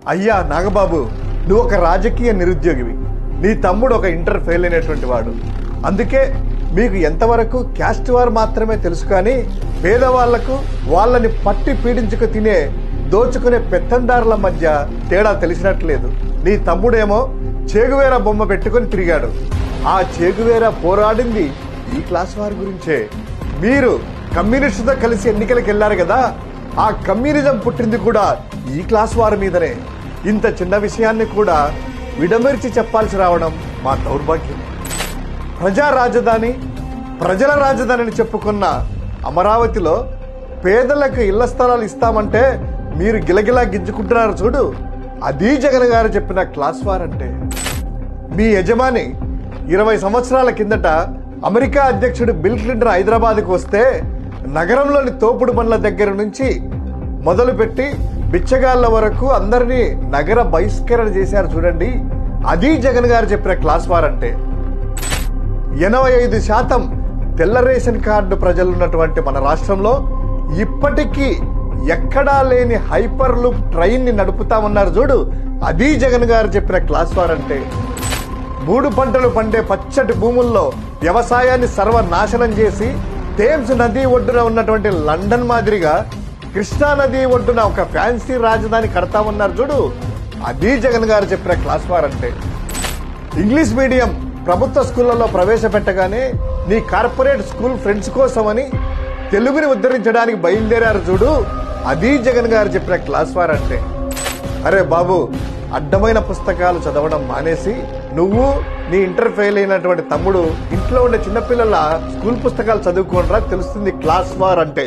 అయ్యా నాగబాబు నువ్వు ఒక రాజకీయ నిరుద్యోగివి నీ తమ్ముడు ఒక ఇంటర్ ఫెయిల్ అయినటువంటి వాడు అందుకే మీకు ఎంతవరకు క్యాస్ట్ వార్ మాత్రమే తెలుసు కానీ పేదవాళ్లకు వాళ్ళని పట్టి పీడించుకు తినే దోచుకునే పెత్తందారుల మధ్య తేడా తెలిసినట్లేదు నీ తమ్ముడేమో చేగువేర బొమ్మ పెట్టుకొని తిరిగాడు ఆ చేగువేర పోరాడింది ఈ క్లాస్ వారి గురించే మీరు కమ్యూనిస్టుతో కలిసి ఎన్నికలకు వెళ్లారు కదా ఆ కమ్యూనిజం పుట్టింది కూడా ఈ క్లాస్ వారి మీదనే ఇంత చిన్న విషయాన్ని కూడా విడమర్చి చెప్పాల్సి రావడం మా దౌర్భాగ్యం ప్రజా రాజధాని ప్రజల రాజధాని అని చెప్పుకున్న అమరావతిలో పేదలకు ఇళ్ల స్థలాలు ఇస్తామంటే మీరు గిలగిలా గింజుకుంటున్నారు చూడు అది జగన్ గారు చెప్పిన క్లాస్ వార్ అంటే మీ యజమాని ఇరవై సంవత్సరాల కిందట అమెరికా అధ్యక్షుడు బిల్ క్లింటన్ హైదరాబాద్కు వస్తే నగరంలోని తోపుడు బండ్ల దగ్గర నుంచి మొదలుపెట్టి బిచ్చగాళ్ళ వరకు అందరినీ నగర బహిష్కరణ చేశారు చూడండి అది జగన్ గారు చెప్పిన క్లాస్ వార్ అంటే ఎనభై ఐదు శాతం తెల్ల రేషన్ కార్డు ప్రజలు ఉన్నటువంటి మన రాష్ట్రంలో ఇప్పటికీ ఎక్కడా లేని హైపర్ లూప్ ట్రైన్ ని నడుపుతామన్నారు చూడు అది జగన్ గారు చెప్పిన క్లాస్ వార్ అంటే మూడు పంటలు పండే పచ్చటి భూముల్లో వ్యవసాయాన్ని సర్వనాశనం చేసి థేమ్స్ నది ఒడ్డున ఉన్నటువంటి లండన్ మాదిరిగా కృష్ణా నది ఒడ్డున ఒక ఫ్యాన్సీ రాజధాని కడతామన్నారు చూడు అది జగన్ గారు చెప్పిన క్లాస్ వార్ అంటే ఇంగ్లీష్ మీడియం ప్రభుత్వ స్కూళ్లలో ప్రవేశపెట్టగానే నీ కార్పొరేట్ స్కూల్ ఫ్రెండ్స్ కోసమని తెలుగుని ఉద్ధరించడానికి బయలుదేరారు చూడు అది జగన్ గారు చెప్పిన క్లాస్ వార్ అంటే అరే బాబు అడ్డమైన పుస్తకాలు చదవడం మానేసి నువ్వు నీ ఇంటర్ ఫెయిల్ అయినటువంటి తమ్ముడు ఇంట్లో ఉండే చిన్నపిల్లల స్కూల్ పుస్తకాలు చదువుకోనరా తెలుస్తుంది క్లాస్ వార్ అంటే